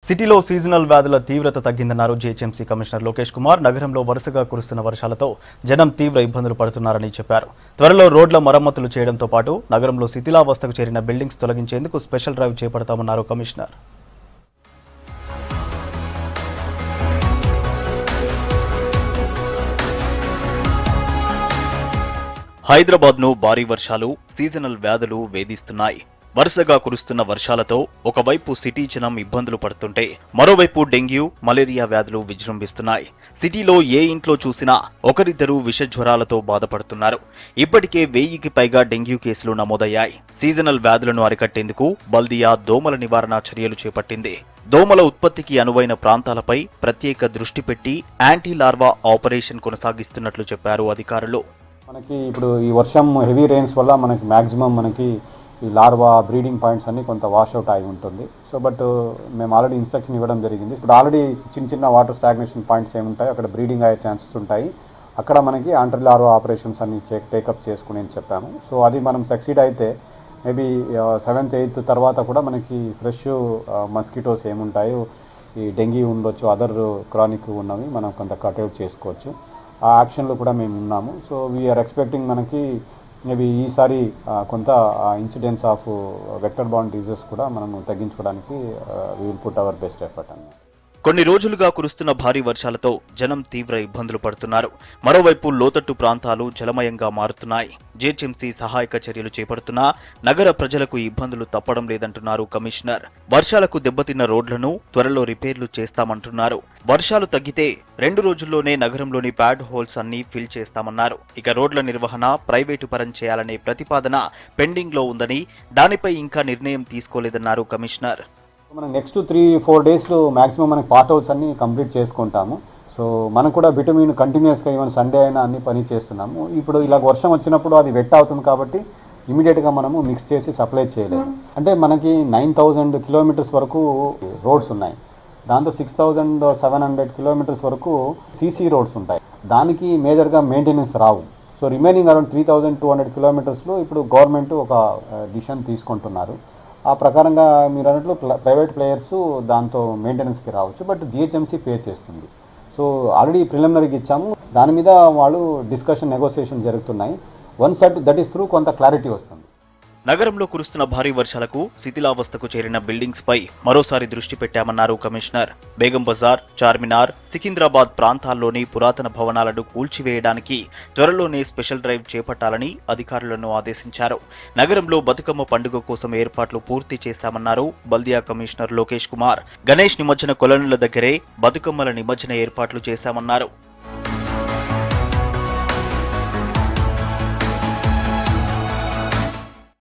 సిటీలో సీజనల్ వ్యాధుల తీవ్రత తగ్గిందన్నారు జీహెచ్ఎంసీ కమిషనర్ లోకేష్ కుమార్ నగరంలో వరుసగా కురుస్తున్న వర్షాలతో జనం తీవ్ర ఇబ్బందులు పడుతున్నారని చెప్పారు త్వరలో రోడ్ల మరమ్మతులు చేయడంతో పాటు నగరంలో శిథిలావస్థకు చేరిన బిల్డింగ్స్ తొలగించేందుకు స్పెషల్ డ్రైవ్ చేపడతామన్నారు కమిషనర్ హైదరాబాద్ ను భారీ వర్షాలు సీజనల్ వ్యాధులు వేధిస్తున్నాయి వరుసగా కురుస్తున్న వర్షాలతో ఒకవైపు సిటీ జనం ఇబ్బందులు పడుతుంటే మరోవైపు డెంగ్యూ మలేరియా వ్యాధులు విజృంభిస్తున్నాయి సిటీలో ఏ ఇంట్లో చూసినా ఒకరిద్దరు విష జ్వరాలతో బాధపడుతున్నారు ఇప్పటికే వెయ్యికి పైగా డెంగ్యూ కేసులు నమోదయ్యాయి సీజనల్ వ్యాధులను అరికట్టేందుకు బల్దియా దోమల నివారణ చర్యలు చేపట్టింది దోమల ఉత్పత్తికి అనువైన ప్రాంతాలపై ప్రత్యేక దృష్టి పెట్టి యాంటీ లార్వా ఆపరేషన్ కొనసాగిస్తున్నట్లు చెప్పారు అధికారులు మనకి ఇప్పుడు ఈ వర్షం హెవీ రెయిన్స్ వల్ల మనకి మ్యాక్సిమం మనకి ఈ లార్వా బ్రీడింగ్ పాయింట్స్ అన్ని కొంత వాష్ అవుట్ అయి ఉంటుంది సో బట్ మేము ఆల్రెడీ ఇన్స్ట్రక్షన్ ఇవ్వడం జరిగింది ఇప్పుడు ఆల్రెడీ చిన్న చిన్న వాటర్ స్టాగ్నేషన్ పాయింట్స్ ఏముంటాయి అక్కడ బ్రీడింగ్ అయ్యే ఛాన్సెస్ ఉంటాయి అక్కడ మనకి యాంటీ లార్వా ఆపరేషన్స్ అన్ని చెక్ టేకప్ చేసుకుని అని చెప్పాము సో అది మనం సక్సీడ్ అయితే మేబీ సెవెంత్ ఎయిత్ తర్వాత కూడా మనకి ఫ్రెష్ మస్కిటోస్ ఏముంటాయో ఈ డెంగీ ఉండొచ్చు అదర్ క్రానిక్ ఉన్నవి మనం కొంత కట్అవుట్ చేసుకోవచ్చు ఆ యాక్షన్లో కూడా మేము ఉన్నాము సో వీఆర్ ఎక్స్పెక్టింగ్ మనకి మేబీ ఈసారి ఆ, కొంత ఇన్సిడెన్స్ ఆఫ్ వెక్టర్ బాండ్ డిజీజెస్ కూడా మనము తగ్గించుకోవడానికి we will put our best effort అన్నమాట కొన్ని రోజులుగా కురుస్తున్న భారీ వర్షాలతో జనం తీవ్ర ఇబ్బందులు పడుతున్నారు మరోవైపు లోతట్టు ప్రాంతాలు జలమయంగా మారుతున్నాయి జీహెచ్ఎంసీ సహాయక చర్యలు చేపడుతున్నా నగర ప్రజలకు ఇబ్బందులు తప్పడం లేదంటున్నారు కమిషనర్ వర్షాలకు దెబ్బతిన్న రోడ్లను త్వరలో రిపేర్లు చేస్తామంటున్నారు వర్షాలు తగ్గితే రెండు రోజుల్లోనే నగరంలోని ప్యాడ్ హోల్స్ అన్ని ఫిల్ చేస్తామన్నారు ఇక రోడ్ల నిర్వహణ ప్రైవేటు పరం చేయాలనే ప్రతిపాదన పెండింగ్ లో ఉందని దానిపై ఇంకా నిర్ణయం తీసుకోలేదన్నారు కమిషనర్ మనం నెక్స్ట్ త్రీ ఫోర్ డేస్లో మ్యాక్సిమం మనకి పార్ట్ అవుట్స్ అన్ని కంప్లీట్ చేసుకుంటాము సో మనం కూడా విటమిన్ కంటిన్యూస్గా ఈవెన్ సండే అయినా అన్ని పని చేస్తున్నాము ఇప్పుడు ఇలా వర్షం వచ్చినప్పుడు అది వెట్ అవుతుంది కాబట్టి ఇమీడియట్గా మనము మిక్స్ చేసి సప్లై చేయలేము అంటే మనకి నైన్ థౌజండ్ కిలోమీటర్స్ వరకు రోడ్స్ ఉన్నాయి దాంతో six thousand seven hundred kilometres వరకు సీసీ రోడ్స్ ఉంటాయి దానికి మేజర్గా మెయింటెనెన్స్ రావు so remaining around three thousand two hundred కిలోమీటర్స్లో ఇప్పుడు గవర్నమెంట్ ఒక డిసిషన్ తీసుకుంటున్నారు ఆ ప్రకారంగా మీరు అన్నట్లు ప్ల- ప్రైవేట్ ప్లేయర్స్ దాంతో మెయింటెనెన్స్కి రావచ్చు బట్ జిహెచ్ఎంసీ పే చేస్తుంది సో ఆల్రెడీ ప్రిలిమినరీకి ఇచ్చాము దాని మీద వాళ్ళు డిస్కషన్ నెగోసియేషన్ జరుగుతున్నాయి one set that is through కొంత క్లారిటీ వస్తుంది నగరంలో కురుస్తున్న భారీ వర్షాలకు శిథిలావస్థకు చేరిన బిల్డింగ్స్ పై మరోసారి దృష్టి పెట్టామన్నారు కమిషనర్ బేగం బజార్ చార్మినార్ సికింద్రాబాద్ ప్రాంతాల్లోని పురాతన భవనాలను కూల్చివేయడానికి త్వరలోనే స్పెషల్ డ్రైవ్ చేపట్టాలని అధికారులను ఆదేశించారు నగరంలో బతుకమ్మ పండుగ కోసం ఏర్పాట్లు పూర్తి చేశామన్నారు బల్దియా కమిషనర్ లోకేష్ కుమార్ గణేష్ నిమజ్జన కొలనుల దగ్గరే బతుకమ్మల నిమజ్జన ఏర్పాట్లు చేశామన్నారు